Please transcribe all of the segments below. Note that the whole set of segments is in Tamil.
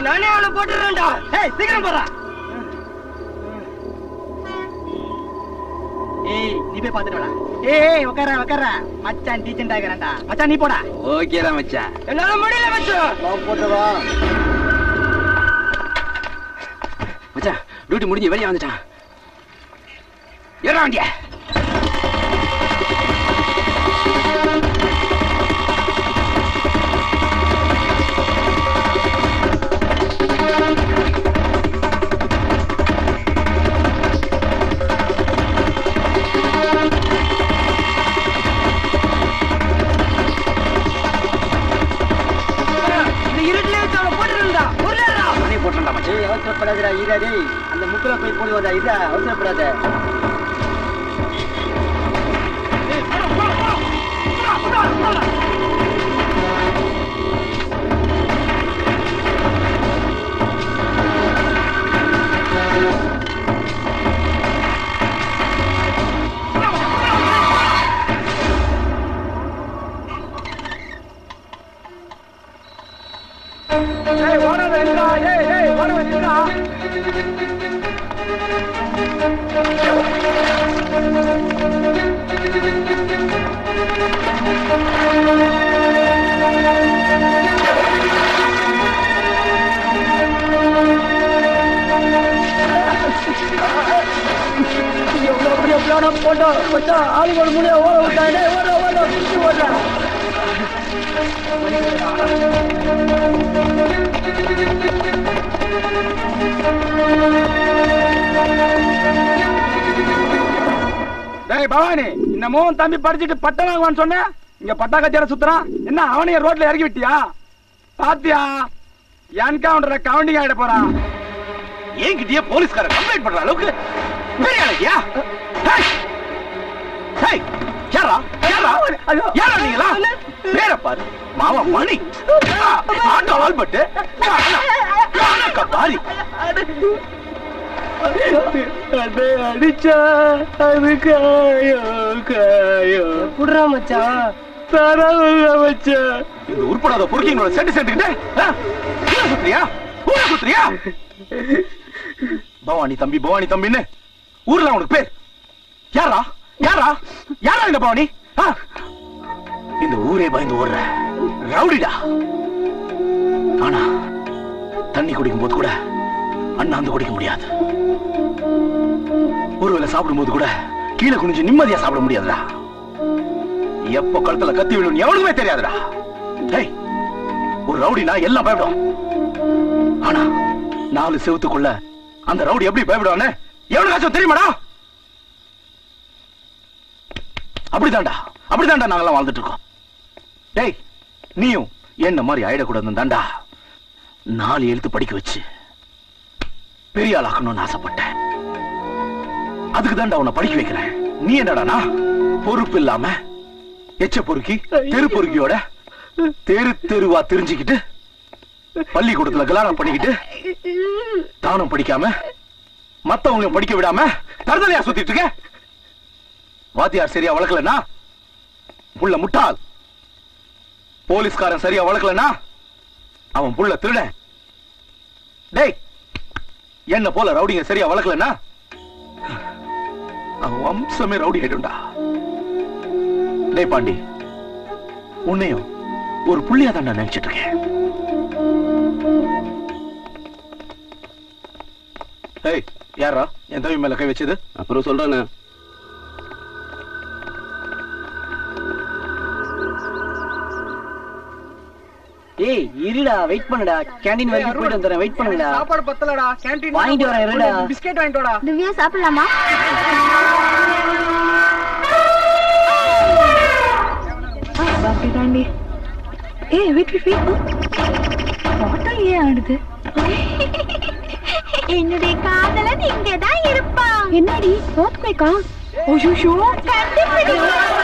நானே அவனை போட்டுறேன்டா ஏய் சீக்கிரம் போறா ஏய் நீ போய் பாத்துட்டு வாடா ஏய் உட்கார உட்கார மச்சான் டீச்சன் ஆகிறேன்டா மச்சான் நீ போடா ஓகேடா மச்சான் என்னால முடியல மச்சான் போட்டுவா மச்சான் டியூட்டி முடிஞ்சு வெளியே வந்துட்டான் ஏறா வண்டிய இந்த இருட்டுல வச்சு அவனை போட்டுருந்தா உருளா மணி போட்டா மச்சான் ஏய் அவசரப்படாதடா ஈரா டேய் அந்த முக்குல போய் போடுவாதா இதா அவசரப்படாத ஏய் ஓடாத நின்றா ஏய் ஏய் ஓடாத நின்றா எவ்வளவு பெரிய பிளான போட்டா மச்சான் ஆளுங்க ஒரு முடிய ஓட விட்டானே ஓட ஓட சுத்தி ஓடுறா டேய் பவானி இந்த மோகன் தம்பி படிச்சுட்டு பட்டம் வாங்குவான்னு சொன்னேன் இங்க பட்டா கத்தியார சுத்துறான் என்ன அவனையும் ரோட்ல இறக்கி விட்டியா பாத்தியா என்கவுண்டர்ல கவுண்டிங் ஆயிட போறான் என்கிட்டயே போலீஸ்கார கம்ப்ளைண்ட் பண்ற அளவுக்கு பெரிய ஆளுக்கியா ஹேய்! ஹேய்! யாரா யாரா யாரா நீங்களா பேர பாரு மாமா மணி ஆட்டோ ஆல்பட்டு பாரி அடிச்சா அது காயோ காயோ புடுறா மச்சான் தரவில்ல மச்சான் இந்த உருப்படாத பொறுக்கிங்களோட செட்டு சேர்த்துக்கிட்டு ஆ? ஊரை சுத்துறியா ஊரை சுத்துறியா பவானி தம்பி பவானி தம்பின்னு ஊர்ல உனக்கு பேர் யாரா யாரா யாரா இந்த பவானி ஆ? இந்த ஊரே பயந்து ஓடுற ரவுடிடா ஆனா தண்ணி குடிக்கும் போது கூட அண்ணாந்து குடிக்க முடியாது ஒருவேளை சாப்பிடும் போது கூட கீழே குனிஞ்சு நிம்மதியா சாப்பிட முடியாதுடா எப்போ கழுத்துல கத்தி விழும் எவனுக்குமே தெரியாதுடா டேய் ஒரு ரவுடினா எல்லாம் பயப்படும் ஆனா நாலு செவத்துக்குள்ள அந்த ரவுடி எப்படி பயப்படுவான்னு எவனுக்காச்சும் தெரியுமாடா அப்படிதான்டா அப்படிதான்டா நாங்கெல்லாம் வாழ்ந்துட்டு இருக்கோம் டேய் நீயும் என்ன மாதிரி ஆயிடக்கூடாதுன்னு தான்டா நாலு எழுத்து படிக்க வச்சு பெரிய ஆளாக்கணும்னு ஆசைப்பட்டேன் அதுக்கு தான்டா உன்னை படிக்க வைக்கிறேன் நீ என்னடானா பொறுப்பு இல்லாம எச்ச பொறுக்கி தெரு பொறுக்கியோட தெரு தெருவா தெரிஞ்சுக்கிட்டு பள்ளிக்கூடத்துல கல்யாணம் பண்ணிக்கிட்டு தானும் படிக்காம மத்தவங்களையும் படிக்க விடாம தருதலையா சுத்திட்டு இருக்க வாத்தியார் சரியா வளர்க்கலன்னா புள்ள முட்டாள் போலீஸ்காரன் சரியா வளர்க்கலன்னா அவன் புள்ள திருட டேய் என்ன போல ரவுடிங்க சரியா வளர்க்கலன்னா அவன் வம்சமே ரவுடி ஆயிடும்டா டேய் பாண்டி உன்னையும் ஒரு புள்ளியா தான் நான் நினைச்சிட்டு இருக்கேன் ஏய் யாரா என் தம்பி மேல கை வச்சது அப்புறம் சொல்றேன்னு ஏய் இருடா வெயிட் பண்ணுடா கேண்டீன் வரைக்கும் போயிட்டு வந்துடுறேன் வெயிட் பண்ணுடா சாப்பாடு பத்தலடா கேண்டீன் வாங்கிட்டு வரேன், இருடா. பிஸ்கெட் வாங்கிட்டு வாடா திவ்யா சாப்பிடலாமா தாண்டி ஏய் வெயிட் வெயிட் வெயிட் பாட்டம் ஏன் ஆடுது என்னுடைய காதலன் இங்கதான் இருப்பான் என்னடி போத்மேக்கா ஓஷோ கண்டுபிடி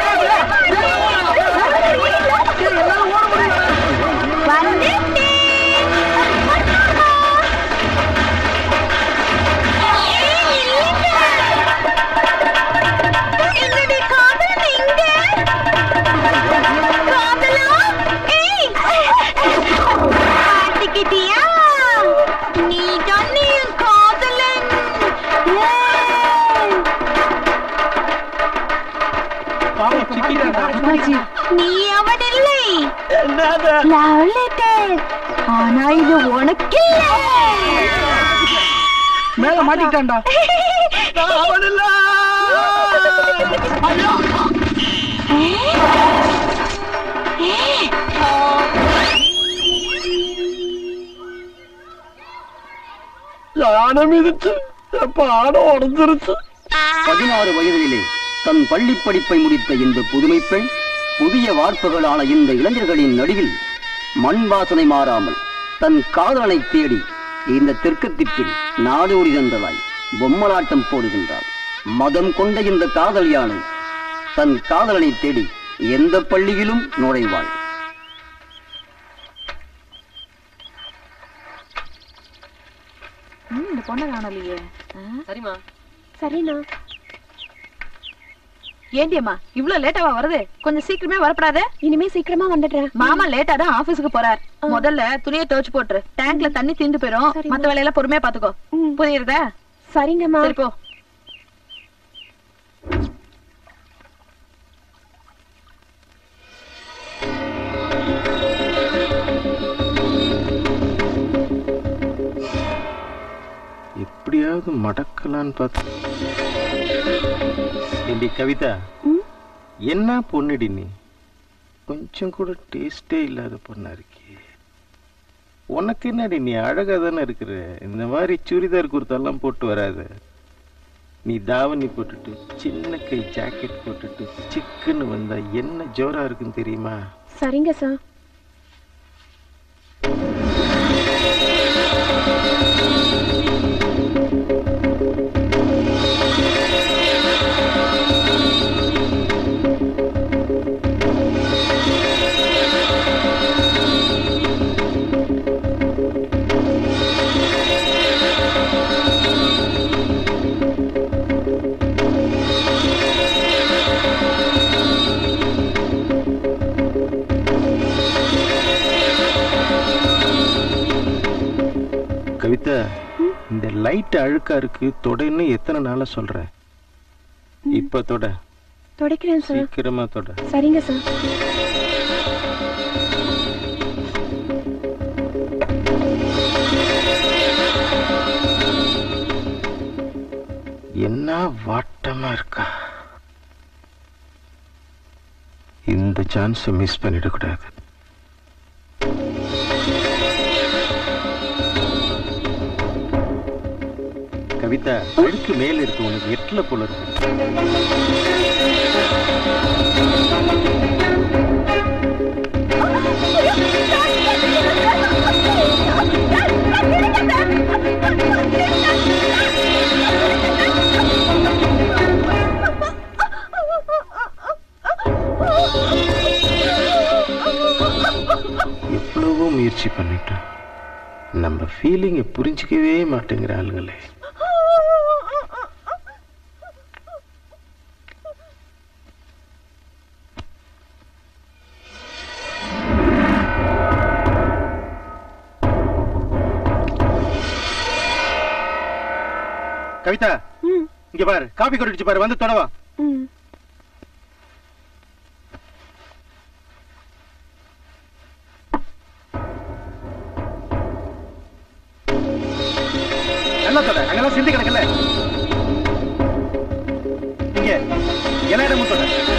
என்னுடைய காதலன் எங்க காதலா ஏய் மாட்டிக்கிட்டியா அப்பாச்சி நீ அவன் இல்லை லவ் லெட்டர் ஆனா இது உனக்கு மேல மாட்டிக்கிட்டான்டா யானை மிதிச்சு பாடம் உடஞ்சிருச்சு பதினாறு வயதிலே தன் பள்ளி படிப்பை முடித்த இந்த புதுமை பெண் புதிய வார்ப்புகளான இந்த இளைஞர்களின் நடுவில் மண் வாசனை மாறாமல் தன் காதலனை தேடி இந்த தெற்கத்திற்பில் நாடோடி தந்ததாய் பொம்மலாட்டம் போடுகின்றாள் மதம் கொண்ட இந்த காதல் யானை தன் காதலனை தேடி எந்த பள்ளியிலும் நுழைவாள் இந்த பொண்ணை காணலையே சரிம்மா சரிண்ணா ஏண்டியம்மா இவ்வளவு லேட்டாவா வருது கொஞ்சம் சீக்கிரமே வரப்படாத இனிமே சீக்கிரமா வந்துடுறேன் மாமா லேட்டா தான் ஆபீஸ்க்கு போறார் முதல்ல துணியை துவைச்சு போட்டுரு டேங்க்ல தண்ணி தீந்து போயிரும் மத்த வேலையெல்லாம் பொறுமையா பாத்துக்கோ புரியுறதா சரிங்கம்மா சரி போ எப்படியாவது மடக்கலான்னு பார்த்து ஏண்டி கவிதா என்ன பொண்ணுடி நீ கொஞ்சம் கூட டேஸ்டே இல்லாத பொண்ணா இருக்கியே உனக்கு என்னடி நீ அழகா தானே இருக்கிற இந்த மாதிரி சுடிதார் குர்த்தெல்லாம் போட்டு வராத நீ தாவணி போட்டுட்டு சின்ன கை ஜாக்கெட் போட்டுட்டு சிக்குன்னு வந்தா என்ன ஜோரா இருக்குன்னு தெரியுமா சரிங்க சார் கவிதா இந்த லைட் அழுக்கா இருக்கு தொடைன்னு எத்தனை நாளா சொல்றேன் இப்ப தொட துடைக்கிறேன் சார் சீக்கிரமா தொட சரிங்க சார் என்ன வாட்டமா இருக்கா இந்த சான்ஸ் மிஸ் பண்ணிடக்கூடாது கவிதா அழுக்கு மேல இருக்கு உனக்கு எட்டுல போல இருக்கு எவ்வளவோ முயற்சி பண்ணிட்டோம் நம்ம ஃபீலிங்கை புரிஞ்சிக்கவே மாட்டேங்கிற ஆளுங்களே கவிதா இங்க பாரு காபி கொட்டிடுச்சு பாரு வந்து தொடவா ம் நல்லா தொட அங்கெல்லாம் சிந்தி கிடக்கல இங்க எல்லா இடமும் தொட